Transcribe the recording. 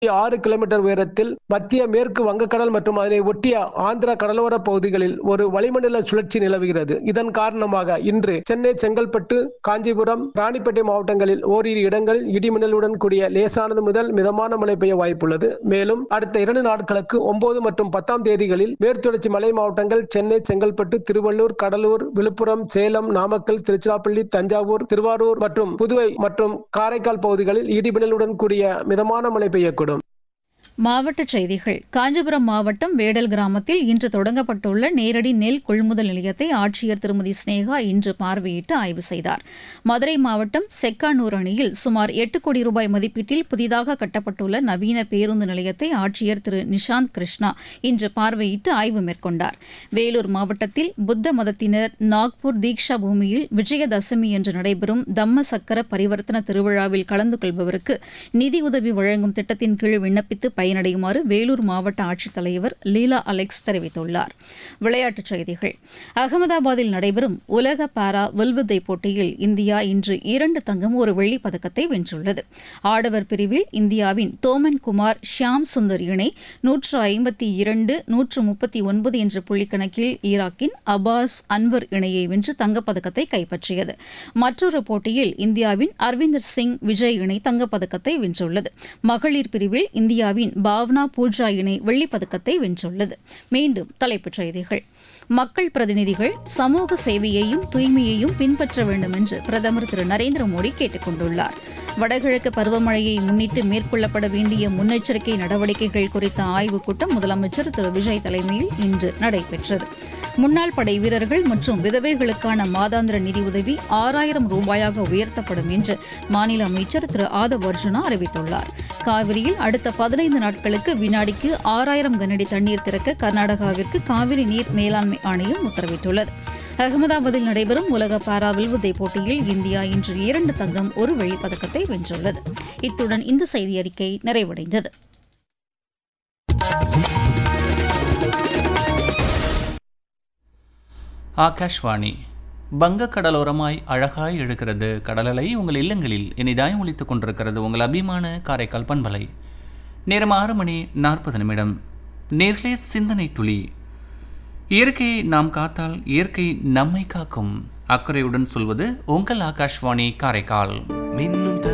ஆறு கிலோமீட்டர் உயரத்தில் மத்திய மேற்கு வங்கக்கடல் மற்றும் அதனை ஒட்டிய ஆந்திரா கடலோர பகுதிகளில் ஒரு வளிமண்டல சுழற்சி நிலவுகிறது இதன் காரணமாக இன்று சென்னை செங்கல்பட்டு காஞ்சிபுரம் ராணிப்பேட்டை மாவட்டங்களில் ஓரிரு இடங்களில் இடிமின்னலுடன் கூடிய லேசானது முதல் மிதமான மழை பெய்ய வாய்ப்புள்ளது மேலும் அடுத்த இரண்டு நாட்களுக்கு ஒன்பது மற்றும் பத்தாம் தேதிகளில் மேற்குத்தொடர்ச்சி மலை மாவட்டங்கள் சென்னை செங்கல்பட்டு திருவள்ளூர் கடலூர் விழுப்புரம் சேலம் நாமக்கல் திருச்சிராப்பள்ளி தஞ்சாவூர் திருவாரூர் மற்றும் புதுவை மற்றும் காரைக்கால் பகுதிகளில் இடிமின்னலுடன் கூடிய மிதமான மழை பெய்யக்கூடும் மாவட்டச் செய்திகள் காஞ்சிபுரம் மாவட்டம் வேடல் கிராமத்தில் இன்று தொடங்கப்பட்டுள்ள நேரடி நெல் கொள்முதல் நிலையத்தை ஆட்சியர் திருமதி ஸ்னேகா இன்று பார்வையிட்டு ஆய்வு செய்தார் மதுரை மாவட்டம் செக்கானூர் அணியில் சுமார் எட்டு கோடி ரூபாய் மதிப்பீட்டில் புதிதாக கட்டப்பட்டுள்ள நவீன பேருந்து நிலையத்தை ஆட்சியர் திரு நிஷாந்த் கிருஷ்ணா இன்று பார்வையிட்டு ஆய்வு மேற்கொண்டார் வேலூர் மாவட்டத்தில் புத்த மதத்தினர் நாக்பூர் தீக்ஷா பூமியில் விஜயதசமி என்று நடைபெறும் தம்ம சக்கர பரிவர்த்தன திருவிழாவில் கலந்து கொள்பவருக்கு நிதியுதவி வழங்கும் திட்டத்தின் கீழ் விண்ணப்பித்து பயனடையுமாறு வேலூர் மாவட்ட ஆட்சித்தலைவர் லீலா அலெக்ஸ் தெரிவித்துள்ளார் விளையாட்டுச் செய்திகள் அகமதாபாத்தில் நடைபெறும் உலக பாரா வில்வித்தை போட்டியில் இந்தியா இன்று இரண்டு தங்கம் ஒரு வெள்ளிப் பதக்கத்தை வென்றுள்ளது ஆடவர் பிரிவில் இந்தியாவின் தோமன் குமார் ஷியாம் சுந்தர் இணை நூற்று ஐம்பத்தி இரண்டு நூற்று முப்பத்தி ஒன்பது என்ற புள்ளிக்கணக்கில் ஈராக்கின் அபாஸ் அன்வர் இணையை வென்று தங்கப்பதக்கத்தை கைப்பற்றியது மற்றொரு போட்டியில் இந்தியாவின் அரவிந்தர் சிங் விஜய் இணை தங்கப்பதக்கத்தை வென்றுள்ளது மகளிர் பிரிவில் இந்தியாவின் பாவ்னா பூஜா இணை வெள்ளிப்பதக்கத்தை வென்றுள்ளது மீண்டும் தலைப்புச் செய்திகள் மக்கள் பிரதிநிதிகள் சமூக சேவையையும் தூய்மையையும் பின்பற்ற வேண்டும் என்று பிரதமர் திரு நரேந்திர மோடி கேட்டுக் கொண்டுள்ளார் வடகிழக்கு பருவமழையை முன்னிட்டு மேற்கொள்ளப்பட வேண்டிய முன்னெச்சரிக்கை நடவடிக்கைகள் குறித்த ஆய்வுக் கூட்டம் முதலமைச்சர் திரு விஜய் தலைமையில் இன்று நடைபெற்றது முன்னாள் படை வீரர்கள் மற்றும் விதவைகளுக்கான மாதாந்திர நிதியுதவி ஆறாயிரம் ரூபாயாக உயர்த்தப்படும் என்று மாநில அமைச்சர் திரு ஆதவ் அர்ஜுனா அறிவித்துள்ளார் காவிரியில் அடுத்த பதினைந்து நாட்களுக்கு வினாடிக்கு ஆறாயிரம் கனஅடி தண்ணீர் திறக்க கர்நாடகாவிற்கு காவிரி நீர் மேலாண்மை ஆணையம் உத்தரவிட்டுள்ளது அகமதாபாத்தில் நடைபெறும் உலக பாரா வில்வித்தை போட்டியில் இந்தியா இன்று இரண்டு தங்கம் ஒரு வெள்ளிப் பதக்கத்தை வென்றுள்ளது இத்துடன் இந்த செய்தி அறிக்கை நிறைவடைந்தது ஆகாஷ்வாணி வங்கக்கடலோரமாய் அழகாய் எழுகிறது கடலலை உங்கள் இல்லங்களில் இனிதாய் ஒலித்துக் கொண்டிருக்கிறது உங்கள் அபிமான காரைக்கால் பண்பலை நேரம் ஆறு மணி நாற்பது நிமிடம் நேர்களே சிந்தனை துளி இயற்கையை நாம் காத்தால் இயற்கை நம்மை காக்கும் அக்கறையுடன் சொல்வது உங்கள் ஆகாஷ்வாணி காரைக்கால் மின்னும்